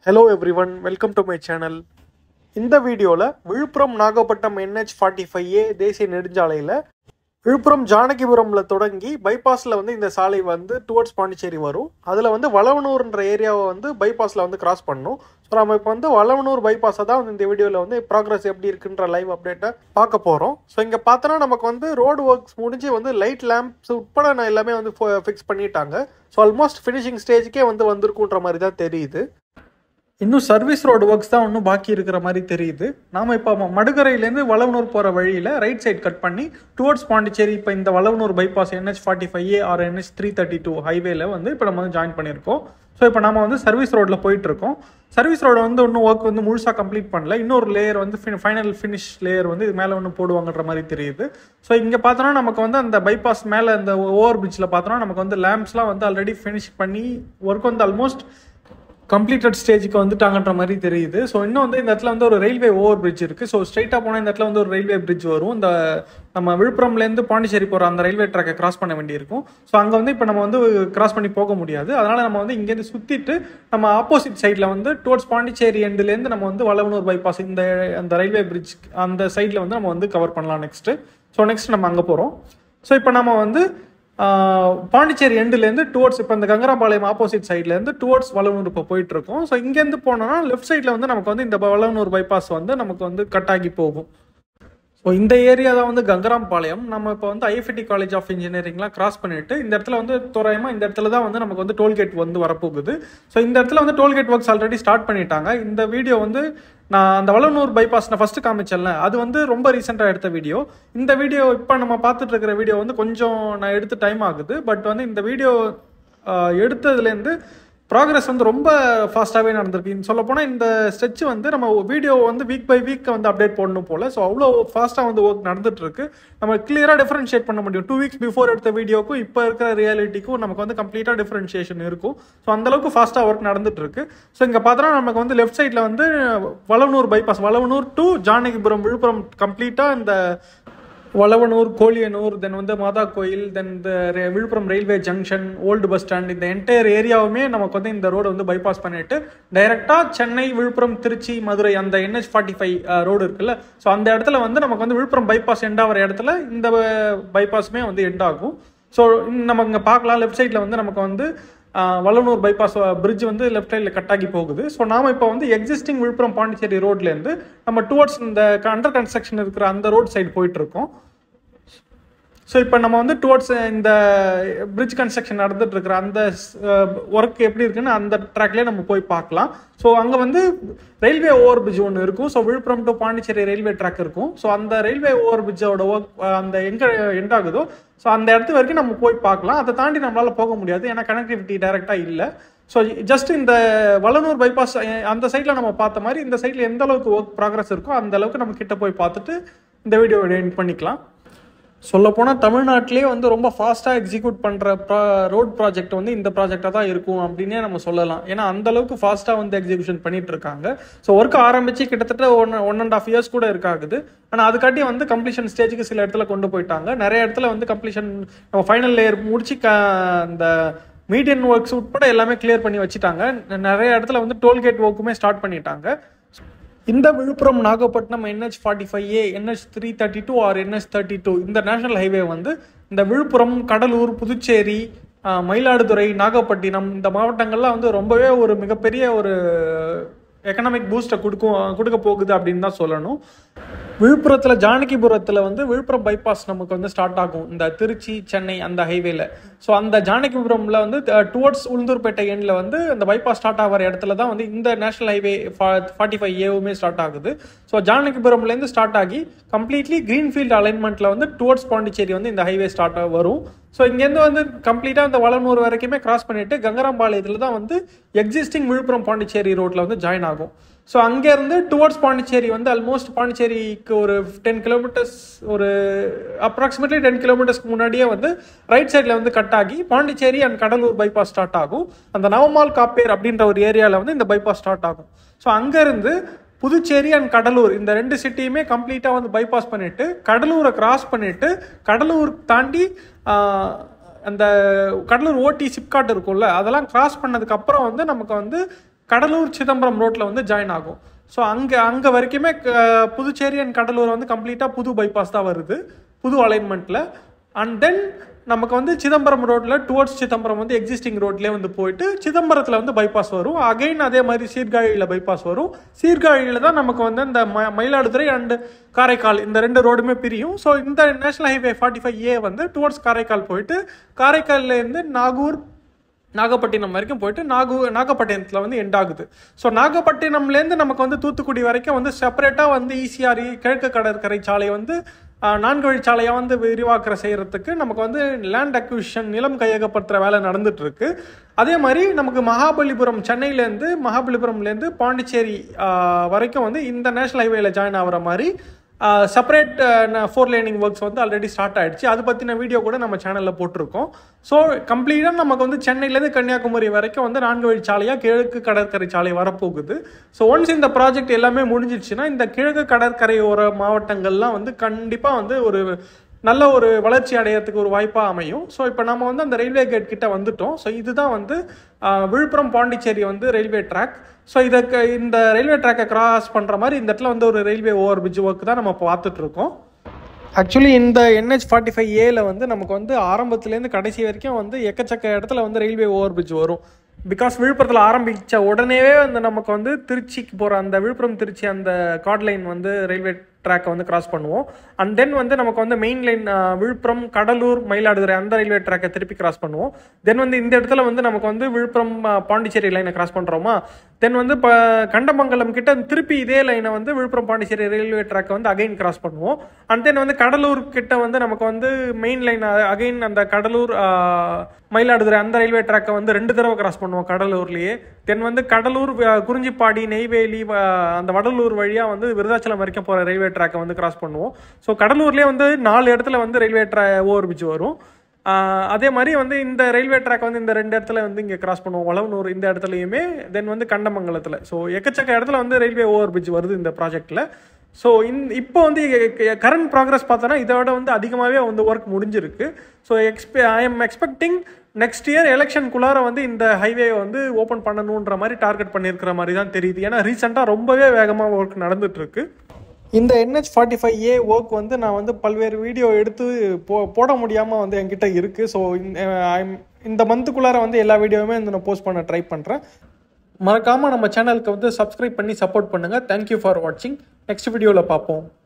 hello everyone welcome to my channel இந்த வீடியோவில் Villupuram Nagapattinam NH forty five A தேசிய நெடுஞ்சாலையில் விழுப்புரம் ஜானகிபுரமில் தொடங்கி பைபாஸில் வந்து இந்த சாலை வந்து டுவர்ட்ஸ் பாண்டிச்சேரி வரும் அதில் வந்து வளவனூர்ன்ற ஏரியாவை வந்து பைபாஸில் வந்து கிராஸ் பண்ணணும் ஸோ நம்ம இப்போ வந்து வளவனூர் பைபாஸை தான் வந்து இந்த வீடியோவில் வந்து ப்ராக்ரஸ் எப்படி இருக்குன்ற லைவ் அப்டேட்டை பார்க்க போகிறோம் ஸோ இங்கே பார்த்தோன்னா நமக்கு வந்து ரோடு ஒர்க்ஸ் முடிஞ்சு வந்து லைட் லேம்ப்ஸ் உட்பட நான் எல்லாமே வந்து ஃபிக்ஸ் பண்ணிட்டாங்க ஸோ ஆல்மோஸ்ட் ஃபினிஷிங் ஸ்டேஜுக்கே வந்து வந்திருக்குன்ற மாதிரி தான் தெரியுது இன்னும் சர்வீஸ் ரோடு ஒர்க்ஸ் தான் இன்னும் பாக்கி இருக்கிற மாதிரி தெரியுது நாம இப்போ மடுகரையிலேருந்து வளவனூர் போகிற வழியில் ரைட் சைடு கட் பண்ணி டுவர்ட்ஸ் பாண்டிச்சேரி இப்போ இந்த Valavanur bypass NH forty five A or NH three thirty two ஹைவேல வந்து இப்போ நம்ம வந்து ஜாயின் பண்ணியிருக்கோம் ஸோ இப்போ நம்ம வந்து சர்வீஸ் ரோட்டில் போயிட்டு இருக்கோம் சர்வீஸ் ரோடு வந்து இன்னும் ஒர்க் வந்து முழுசாக கம்ப்ளீட் பண்ணல இன்னொரு லேயர் வந்து ஃபைனல் ஃபினிஷ் லேயர் வந்து இது மேலே ஒன்று போடுவாங்கன்ற மாதிரி தெரியுது ஸோ இங்கே பார்த்தோன்னா நமக்கு வந்து அந்த பைபாஸ் மேலே அந்த ஓவர் பிரிட்ஜில் பார்த்தோன்னா நமக்கு வந்து லேம்ப்ஸ்லாம் வந்து ஆல்ரெடி ஃபினிஷ் பண்ணி ஒர்க் வந்து ஆல்மோஸ்ட் கம்ப்ளீட்டட் ஸ்டேஜுக்கு வந்துட்டாங்கன்ற மாதிரி தெரியுது ஸோ இன்னும் வந்து இந்த இடத்துல வந்து ஒரு ரயில்வே ஓவர் பிரிட்ஜ் இருக்குது ஸோ ஸ்ட்ரைட்டாக போனால் இந்த இடத்துல வந்து ஒரு ரயில்வே பிரிட்ஜ் வரும் இந்த நம்ம விழுப்புரம்லேருந்து பாண்டிச்சேரி போகிற அந்த ரயில்வே ட்ராக்கை கிராஸ் பண்ண வேண்டியிருக்கும் ஸோ அங்கே வந்து இப்போ நம்ம வந்து கிராஸ் பண்ணி போக முடியாது அதனால் நம்ம வந்து இங்கேருந்து சுற்றிட்டு நம்ம ஆப்போசிட் சைடில் வந்து டுவர்ட்ஸ் பாண்டிச்சேரி எண்ட்லேருந்து நம்ம வந்து வளவனூர் பைபாஸ் இந்த அந்த ரயில்வே பிரிட்ஜ் அந்த சைடில் வந்து நம்ம வந்து கவர் பண்ணலாம் நெக்ஸ்ட்டு ஸோ நெக்ஸ்ட் நம்ம அங்கே போகிறோம் ஸோ இப்போ நம்ம வந்து பாண்டிச்சேரி எண்டுலேருந்து டுவர்ட்ஸ் இப்போ இந்த கங்கராபாளையம் ஆப்போசிட் சைட்லேருந்து டுவர்ட்ஸ் வளவனூர் இப்போ போயிட்டு இருக்கோம் ஸோ இங்கேருந்து போனோம்னா லெஃப்ட் சைடில் வந்து நமக்கு வந்து இந்த வளவனூர் பைபாஸ் வந்து நமக்கு வந்து கட் ஆகி போகும் ஸோ இந்த ஏரியா தான் வந்து கங்கராம்பாளையம் நம்ம இப்போ வந்து ஐஎஃப்டி காலேஜ் ஆஃப் இன்ஜினியரிங்லாம் கிராஸ் பண்ணிட்டு இந்த இடத்துல வந்து தோராயமாக இந்த இடத்துல தான் வந்து நமக்கு வந்து டோல்கேட் வந்து வரப்போகுது ஸோ இந்த இடத்துல வந்து டோல்கேட் ஒர்க்ஸ் ஆல்ரெடி ஸ்டார்ட் பண்ணிட்டாங்க இந்த வீடியோ வந்து நான் அந்த வளனூர் பைபாஸ் நான் ஃபஸ்ட்டு காமிச்சேன்ல அது வந்து ரொம்ப ரீசெண்டாக எடுத்த வீடியோ இந்த வீடியோ இப்போ நம்ம பார்த்துட்டு இருக்கிற வீடியோ வந்து கொஞ்சம் நான் எடுத்து டைம் ஆகுது பட் வந்து இந்த வீடியோ எடுத்ததுலேருந்து ப்ராக்ரஸ் வந்து ரொம்ப ஃபாஸ்ட்டாகவே நடந்திருக்கு சொல்ல போனால் இந்த ஸ்ட்ரெச் வந்து நம்ம வீடியோ வந்து வீக் பை வீக் வந்து அப்டேட் போடணும் போல் ஸோ அவ்வளோ ஃபாஸ்ட்டாக வந்து ஒர்க் நடந்துட்டு இருக்கு நம்ம கிளியராக டிஃப்ரென்ஷியேட் பண்ண முடியும் டூ வீக்ஸ் பிஃபோர் எடுத்த வீடியோக்கும் இப்போ இருக்கிற ரியாலிட்டிக்கும் நமக்கு வந்து கம்ப்ளீட்டாக டிஃப்ரென்ஷியேஷன் இருக்கும் ஸோ அந்தளவுக்கு ஃபாஸ்ட்டாக ஒர்க் நடந்துட்டு இருக்கு ஸோ இங்கே பார்த்தோன்னா நமக்கு வந்து லெஃப்ட் சைடில் வந்து வளவனூர் பைபாஸ் வளவனூர் டு ஜானகிபுரம் விழுப்புரம் கம்ப்ளீட்டாக இந்த வளவனூர் கோழியனூர் தென் வந்து மாதா கோயில் தென் இந்த Villupuram railway junction old bus stand இந்த என்டையர் ஏரியாவுமே நமக்கு வந்து இந்த ரோடு வந்து பைபாஸ் பண்ணிட்டு டைரெக்டாக சென்னை விழுப்புரம் திருச்சி மதுரை அந்த என்ஹெச் ஃபார்ட்டி ஃபைவ் ரோடு இருக்குல்ல ஸோ அந்த இடத்துல வந்து நமக்கு வந்து விழுப்புரம் பைபாஸ் எண்ட் ஆகிற இடத்துல இந்த பைபாஸுமே வந்து எண்ட் ஆகும் ஸோ நம்ம இங்கே பார்க்கலாம் லெஃப்ட் சைடில் வந்து நமக்கு வந்து வல்லனூர் பைபாஸ் பிரிட்ஜ் வந்து லெஃப்ட் சைடில் கட் ஆகி போகுது ஸோ நாம் இப்போ வந்து எக்ஸிஸ்டிங் விழுப்புரம் பாண்டிச்சேரி ரோட்லேருந்து நம்ம டுவர்ட்ஸ் இந்த அண்டர் கன்ஸ்ட்ரக்ஷன் இருக்கிற அந்த ரோட் சைடு போயிட்டு இருக்கோம் ஸோ இப்போ நம்ம வந்து டுவர்ட்ஸ் இந்த பிரிட்ஜ் கன்ஸ்ட்ரக்ஷன் நடந்துட்டு இருக்கிற அந்த ஒர்க் எப்படி இருக்குன்னு அந்த ட்ராக்லேயே நம்ம போய் பார்க்கலாம் ஸோ அங்கே வந்து ரயில்வே ஓவர் பிரிட்ஜ் ஒன்று இருக்கும் so Villupuram to Pondicherry railway track இருக்கும் ஸோ அந்த ரயில்வே ஓவர் பிரிட்ஜோட ஒர்க் அந்த எங்கே எண்ட் ஆகுதோ ஸோ அந்த இடத்து வரைக்கும் நம்ம போய் பார்க்கலாம் அதை தாண்டி நம்மளால் போக முடியாது ஏன்னா கனெக்டிவிட்டி டைரெக்டாக இல்லை ஸோ ஜஸ்ட் இந்த வளனூர் பைபாஸ் அந்த சைடில் நம்ம பார்த்த மாதிரி இந்த சைடில் எந்த அளவுக்கு ஒர்க் ப்ராக்ரஸ் இருக்கோ அந்த அளவுக்கு நம்ம கிட்ட போய் பார்த்துட்டு இந்த வீடியோ எண்ட் பண்ணிக்கலாம் சொல்லப்போனால் தமிழ்நாட்டிலே வந்து ரொம்ப ஃபாஸ்ட்டாக எக்ஸிக்யூட் பண்ணுற ப்ரா ரோட் ப்ராஜெக்ட் வந்து இந்த ப்ராஜெக்டாக தான் இருக்கும் அப்படின்னே நம்ம சொல்லலாம் ஏன்னா அந்த அளவுக்கு ஃபாஸ்ட்டாக வந்து எக்ஸிக்யூஷன் பண்ணிட்டு இருக்காங்க ஸோ ஒர்க் ஆரம்பிச்சு கிட்டத்தட்ட one one and half years கூட இருக்காகுது ஆனால் அதுக்காட்டி வந்து கம்ப்ளீஷன் ஸ்டேஜுக்கு சில இடத்துல கொண்டு போயிட்டாங்க நிறைய இடத்துல வந்து கம்ப்ளீஷன் நம்ம ஃபைனல் லேயர் முடிச்சு க அந்த மீடியன் ஒர்க்ஸ் உட்பட எல்லாமே கிளியர் பண்ணி வச்சுட்டாங்க நிறைய இடத்துல வந்து டோல்கேட் ஒர்க்குமே ஸ்டார்ட் பண்ணிட்டாங்க இந்த Villupuram Nagapattinam NH forty five A NH three thirty two or NH thirty two இந்த நேஷனல் ஹைவே வந்து இந்த விழுப்புரம் கடலூர் புதுச்சேரி மயிலாடுதுறை நாகப்பட்டினம் இந்த மாவட்டங்கள்லாம் வந்து ரொம்பவே ஒரு மிகப்பெரிய ஒரு எக்கனாமிக் பூஸ்ட்டை கொடுக்கும் கொடுக்க போகுது அப்படின்னு தான் சொல்லணும் விழுப்புரத்தில் ஜானகிபுரத்தில் வந்து விழுப்புரம் பைபாஸ் நமக்கு வந்து ஸ்டார்ட் ஆகும் இந்த திருச்சி சென்னை அந்த ஹைவேல ஸோ அந்த ஜானகிபுரமில் வந்து டுவர்ட்ஸ் உளுந்தூர்பேட்டை எண்ணில் வந்து அந்த பைபாஸ் ஸ்டார்ட் ஆகிற இடத்துல தான் வந்து இந்த நேஷனல் ஹைவே ஃபார்ட்டி ஃபைவ் ஏவுமே ஸ்டார்ட் ஆகுது ஸோ ஜானகிபுரம்லேருந்து ஸ்டார்ட் ஆகி கம்ப்ளீட்லி க்ரீன்ஃபீல்ட் அலைன்மெண்ட்டில் வந்து டுவர்ட்ஸ் பாண்டிச்சேரி வந்து இந்த ஹைவே ஸ்டார்ட் வரும் ஸோ இங்கேருந்து வந்து கம்ப்ளீட்டாக இந்த வளனூர் வரைக்குமே கிராஸ் பண்ணிட்டு கங்கராம்பாளையத்தில் தான் வந்து எக்ஸிஸ்டிங் விழுப்புரம் பாண்டிச்சேரி ரோட்டில் வந்து ஜாயின் ஆகும் ஸோ அங்கேருந்து டுவர்ட்ஸ் பாண்டிச்சேரி வந்து ஆல்மோஸ்ட் பாண்டிச்சேரிக்கு ஒரு டென் கிலோமீட்டர்ஸ் ஒரு அப்ராக்சிமேட்லி டென் கிலோமீட்டர்ஸ்க்கு முன்னாடியே வந்து ரைட் சைடில் வந்து கட் ஆகி Pondicherry and Cuddalore bypass start ஆகும் அந்த நவமால் காப்பேர் அப்படின்ற ஒரு ஏரியாவில் வந்து இந்த பைபாஸ் ஸ்டார்ட் ஆகும் ஸோ அங்கேருந்து புதுச்சேரி அண்ட் கடலூர் இந்த ரெண்டு சிட்டியுமே கம்ப்ளீட்டாக வந்து பைபாஸ் பண்ணிட்டு கடலூரை கிராஸ் பண்ணிட்டு கடலூர் தாண்டி அந்த கடலூர் ஓடி சிப்காட் இருக்கும்ல அதெல்லாம் கிராஸ் பண்ணதுக்கு அப்புறம் வந்து நமக்கு வந்து கடலூர் சிதம்பரம் ரோட்டில் வந்து ஜாயின் ஆகும் ஸோ அங்கே அங்கே வரைக்குமே க- புதுச்சேரி அண்ட் கடலூர் வந்து கம்ப்ளீட்டாக புது பைபாஸ் தான் வருது புது அலைன்மெண்ட்டில் அண்ட் தென் நமக்கு வந்து சிதம்பரம் ரோட்டில் டுவர்ட்ஸ் சிதம்பரம் வந்து எக்ஸிஸ்டிங் ரோட்லேயே வந்து போயிட்டு சிதம்பரத்தில் வந்து பைபாஸ் வரும் அகைன் அதே மாதிரி சீர்காழியில் பைபாஸ் வரும் சீர்காழியில் தான் நமக்கு வந்து இந்த ம மயிலாடுதுறை அண்ட் காரைக்கால் இந்த ரெண்டு ரோடுமே பிரியும் ஸோ இந்த national highway forty five A வந்து டுவர்ட்ஸ் காரைக்கால் போயிட்டு காரைக்கால்லேருந்து நாகூர் நாகப்பட்டினம் வரைக்கும் போயிட்டு நாகு நாகப்பட்டினத்தில் வந்து எண்ட் ஆகுது ஸோ நாகப்பட்டினம்லேருந்து நமக்கு வந்து தூத்துக்குடி வரைக்கும் வந்து செப்பரேட்டாக வந்து ஈசிஆர் கிழக்கு கடற்கரை சாலை வந்து ஆஹ், நான்கு வழிச்சாலையாக வந்து விரிவாக்கிற செய்யறதுக்கு நமக்கு வந்து லேண்ட் அக்விஷன் நிலம் கையகப்படுத்துகிற வேலை நடந்துட்டு இருக்கு அதே மாதிரி நமக்கு மகாபலிபுரம் சென்னையிலேருந்து மகாபலிபுரம்லேருந்து பாண்டிச்சேரி ஆஹ், வரைக்கும் வந்து இந்த நேஷனல் ஹைவேல ஜாயின் ஆகிற மாதிரி செப்பரேட் ஃபோர் லேனிங் ஒர்க்ஸ் வந்து ஆல்ரெடி ஸ்டார்ட் ஆயிடுச்சு அது பற்றின வீடியோ கூட நம்ம சேனலில் போட்டிருக்கோம் ஸோ கம்ப்ளீட்டாக நமக்கு வந்து சென்னையிலேருந்து கன்னியாகுமரி வரைக்கும் வந்து நான்கு வழி சாலையாக கிழக்கு கடற்கரை சாலை வரப்போகுது ஸோ ஒன்ஸ் இந்த ப்ராஜெக்ட் எல்லாமே முடிஞ்சிடுச்சுன்னா இந்த கிழக்கு கடற்கரையோர மாவட்டங்கள்லாம் வந்து கண்டிப்பாக வந்து ஒரு நல்ல ஒரு வளர்ச்சி அடையறதுக்கு ஒரு வாய்ப்பாக அமையும் ஸோ இப்போ நம்ம வந்து அந்த ரயில்வே கேட் கிட்ட வந்துட்டோம் ஸோ இதுதான் வந்து ஆஹ், விழுப்புரம் பாண்டிச்சேரி வந்து ரயில்வே ட்ராக் ஸோ இதுக்கு இந்த ரயில்வே ட்ராக்கை கிராஸ் பண்ணுற மாதிரி இந்த இடத்துல வந்து ஒரு ரயில்வே ஓவர் பிரிட்ஜ் ஒர்க் தான் நம்ம பார்த்துட்டு இருக்கோம் ஆக்சுவலி இந்த என்ஹெச் ஃபார்ட்டி ஃபைவ் ஏல வந்து நமக்கு வந்து ஆரம்பத்துலேருந்து கடைசி வரைக்கும் வந்து எக்கச்சக்க இடத்துல வந்து ரயில்வே ஓவர் பிரிட்ஜ் வரும் பிகாஸ் விழுப்புரத்தில் ஆரம்பித்த உடனேவே வந்து நமக்கு வந்து திருச்சிக்கு போகிற அந்த விழுப்புரம் திருச்சி அந்த கார்ட் லைன் வந்து ரயில்வே ட்ராக்கை வந்து கிராஸ் பண்ணுவோம் அண்ட் தென் வந்து நமக்கு வந்து மெயின் லைன் விழுப்புரம் கடலூர் மயிலாடுதுறை அந்த ரயில்வே ட்ராக்கை திருப்பி கிராஸ் பண்ணுவோம் தென் வந்து இந்த இடத்துல வந்து நமக்கு வந்து விழுப்புரம் ஆஹ், பாண்டிச்சேரி லைனை கிராஸ் பண்ணுறோமா தென் வந்து இப்போ கண்டமங்கலம் கிட்ட திருப்பி இதே லைனை வந்து விழுப்புரம் பாண்டிச்சேரி ரயில்வே ட்ராக்கை வந்து அகைன் கிராஸ் பண்ணுவோம் அண்ட் தென் வந்து கடலூர் கிட்ட வந்து நமக்கு வந்து மெயின் லைன் அகைன் அந்த கடலூர் ஆஹ், மயிலாடுதுறை அந்த ரயில்வே ட்ராக்கை வந்து ரெண்டு தடவை கிராஸ் பண்ணுவோம் கடலூர்லேயே தென் வந்து கடலூர் ஆஹ், குறிஞ்சிப்பாடி நெய்வேலி ஆஹ், அந்த வடலூர் வழியாக வந்து விருதாச்சலம் வரைக்கும் போகிற ரயில்வே ட்ராக்கை வந்து கிராஸ் பண்ணுவோம் ஸோ கடலூர்லேயே வந்து நாலு இடத்துல வந்து ரயில்வே ட்ரா ஓவர் பிரிட்ஜ் வரும் ஆஹ் அதே மாதிரி வந்து இந்த ரயில்வே ட்ராக் வந்து இந்த ரெண்டு இடத்துல வந்து இங்கே கிராஸ் பண்ணுவோம் வளவனூர் இந்த இடத்துலையுமே தென் வந்து கண்டமங்கலத்தில் ஸோ எக்கச்சக்க இடத்துல வந்து ரயில்வே ஓவர் பிரிட்ஜ் வருது இந்த ப்ராஜெக்ட்டில் ஸோ இந் இப்போ வந்து கரண்ட் ப்ராக்ரஸ் பார்த்தோன்னா இதை விட வந்து அதிகமாகவே வந்து ஒர்க் முடிஞ்சிருக்கு ஸோ எக்ஸ்பெ I am expecting next year எலெக்ஷனுக்குள்ளார வந்து இந்த ஹைவே வந்து ஓப்பன் பண்ணணுன்ற மாதிரி டார்கெட் பண்ணியிருக்கிற மாதிரி தான் தெரியுது ஏன்னா ரீசெண்டாக ரொம்பவே வேகமாக ஒர்க் நடந்துட்டு இருக்கு இந்த NH forty five A work வந்து நான் வந்து பல்வேறு வீடியோ எடுத்து போ போட முடியாமல் வந்து என்கிட்ட இருக்குது ஸோ இந்த மந்த்துக்குள்ளார வந்து எல்லா வீடியோவுமே வந்து நான் போஸ்ட் பண்ண ட்ரை பண்ணுறேன் மறக்காமல் நம்ம சேனலுக்கு வந்து சப்ஸ்கிரைப் பண்ணி சப்போர்ட் பண்ணுங்கள் தேங்க்யூ ஃபார் வாட்சிங் நெக்ஸ்ட் வீடியோவில் பார்ப்போம்